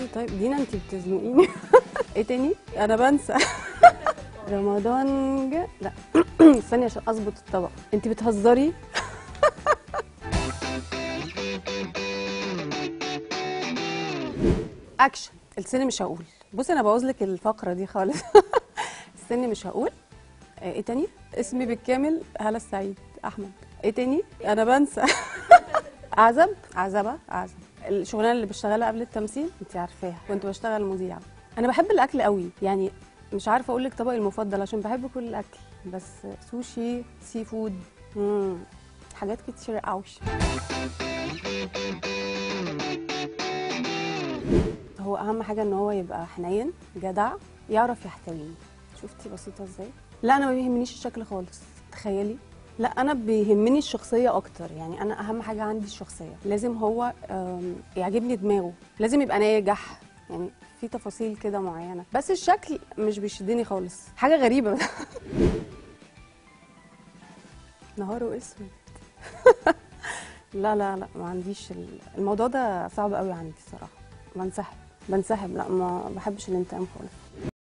تاني طيب دينا انت بتزنقيني ايه تاني انا بنسى رمضان جه لا استني عشان اظبط الطبق انت بتهزري اكشن السن مش هقول بصي انا بوظ لك الفقره دي خالص السن مش هقول آه، ايه تاني اسمي بالكامل هلا السعيد احمد ايه تاني انا بنسى اعزب اعزبه اعزب الشغلانه اللي بشتغلها قبل التمثيل انت عارفاها كنت بشتغل مذيعه انا بحب الاكل قوي يعني مش عارفه اقول لك طبقي المفضل عشان بحب كل الاكل بس سوشي سي فود مم. حاجات كتير قوي هو اهم حاجه ان هو يبقى حنين جدع يعرف يحتويني شفتي بسيطه ازاي لا انا ما بيهمنيش الشكل خالص تخيلي لا انا بيهمني الشخصيه اكتر يعني انا اهم حاجه عندي الشخصيه لازم هو آم، يعجبني دماغه لازم يبقى ناجح يعني في تفاصيل كده معينه بس الشكل مش بيشدني خالص حاجه غريبه نهاره اسود لا لا لا ما عنديش ال- الموضوع ده صعب قوي عندي الصراحه بنسحب بنسحب لا ما بحبش الانتقام خالص